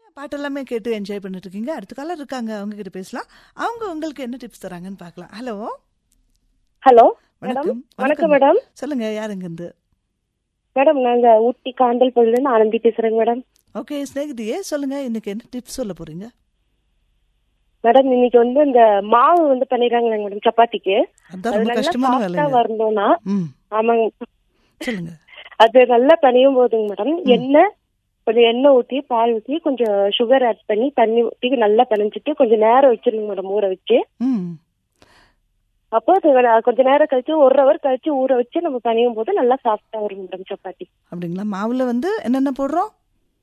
பாட்டு எல்லாமே கேட்டு என்ஜாய் பண்ணிட்டு இருக்கீங்க அடுத்த காலர் இருக்காங்க அவங்க கிட்ட பேசலாம் அவங்க உங்களுக்கு என்ன டிப்ஸ் தராங்கன்னு பார்க்கலாம் ஹலோ ஹலோ மேடம் வணக்கம் வணக்கம் மேடம் சொல்லுங்க யாருங்க இருந்து மேடம் நாங்க ஊட்டி காந்தல் பகுதியில ஆனந்தி பேசுறேங்க மேடம் ஓகே ஸ்நேகிதியே சொல்லுங்க இன்னைக்கு என்ன டிப்ஸ் சொல்ல போறீங்க மேடம் இன்னைக்கு வந்து இந்த மாவு வந்து பண்ணிடுறாங்க மேடம் சப்பாத்திக்கு அதான் அது ரொம்ப நல்லா கஷ்டமான சாஃப்டா வேலைங்க வரணும்னா ம் ஆமாங்க சொல்லுங்க அது நல்லா பணியும் போதுங்க மேடம் எண்ணெய் கொஞ்சம் எண்ணெய் ஊத்தி பால் ஊத்தி கொஞ்சம் சுகர் ஆட் பண்ணி தண்ணி ஊத்தி நல்லா பிணைஞ்சிட்டு கொஞ்சம் நேரம் வச்சிருங்க மேடம் ஊற வச்சு ம் அப்போ அது நான் கொஞ்ச நேரம் கழிச்சு ஒரு ஹவர் கழிச்சு ஊற வச்சு நம்ம பணியும் போது நல்லா சாஃப்டா வரும் மேடம் சப்பாத்தி அப்படிங்களா மாவுல வந்து என்னென்ன போடுறோம்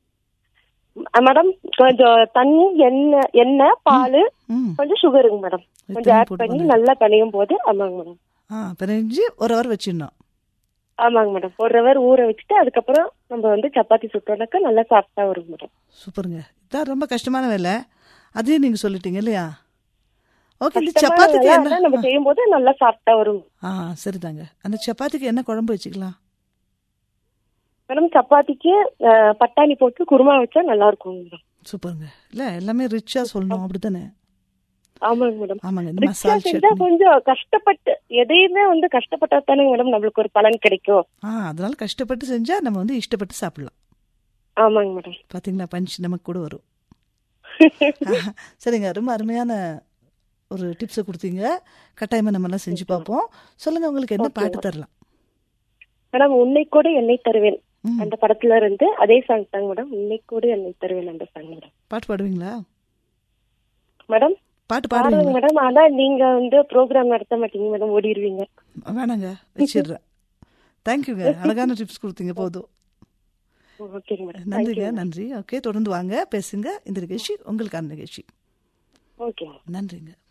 அஹ் மேடம் கொஞ்சம் தண்ணி எண்ணெய் எண்ணெய் பால் ம் கொஞ்சம் சுகருங்க மேடம் கொஞ்சம் இத்தனை ஆட் போட்டு பண்ணி பண்ணு. நல்லா பிணையும் போது ஆமாங்க மேடம் ஆ பிரிஞ்சு ஒரு ஹவர் வச்சிடணும் ஆமாங்க மேடம் ஒரு ஹவர் ஊற வச்சுட்டு அதுக்கப்புறம் நம்ம வந்து சப்பாத்தி சுட்டோம்னாக்கா நல்லா சாஃப்டா வரும் மேடம் சூப்பருங்க இதான் ரொம்ப கஷ்டமான வேலை அதையும் நீங்க சொல்லிட்டீங்க இல்லையா ஓகே இந்த கஷ்டமான சப்பாத்திக்கு வேலை, ஆனா என்ன நம்ம செய்யும் போது நல்லா சாஃப்டா வரும் ஆ சரிதாங்க அந்த சப்பாத்திக்கு என்ன குழம்பு வச்சுக்கலாம் மேடம் சப்பாத்திக்கு அஹ், பட்டாணி போட்டு குருமா வச்சா நல்லா இருக்கும் மேடம் சூப்பருங்க இல்ல எல்லாமே ரிச்சா சொல்லணும் அப்படித்தானே ஆமாங்க மேடம் ஆமாங்க இந்த ரிச்சா மசால் செஞ்சா சட்னி கொஞ்சம் கஷ்டப்பட்டு எதையுமே வந்து கஷ்டப்பட்டா தானே மேடம் நம்மளுக்கு ஒரு பலன் கிடைக்கும் ஆ அதனால கஷ்டப்பட்டு செஞ்சா நம்ம வந்து இஷ்டப்பட்டு சாப்பிடலாம் ஆமாங்க மேடம் பாத்தீங்களா பஞ்ச் நமக்கு கூட வரும் ஆஹா, சரிங்க ரொம்ப அருமையான ஒரு டிப்ஸை கொடுத்தீங்க கட்டாயமா நம்ம எல்லாம் செஞ்சு பார்ப்போம் சொல்லுங்க உங்களுக்கு என்ன Okay, பாட்டு ma'am. தரலாம் மேடம் உன்னை கூட என்னை தருவேன் ம், அந்த படத்துல இருந்து அதே சாங் தாங்க மேடம் உன்னை கூட என்னை தருவேன் அந்த சாங் மேடம் பாட்டு பாடுவீங்களா மேடம் பாட்டு பாருங்க பாடுவீங்களா மேடம் ஆனா நீங்க வந்து ப்ரோக்ராம் நடத்த மாட்டீங்க மேடம் ஓடிடுவீங்க வேணாங்க வச்சிடுறேன் தேங்க்யூங்க அழகான டிப்ஸ் கொடுத்தீங்க போதும் ஓகேங்க மேடம் நன்றிங்க நன்றி ஓகே தொடர்ந்து வாங்க பேசுங்க இந்த நிகழ்ச்சி உங்களுக்கான நிகழ்ச்சி ஓகே நன்றிங்க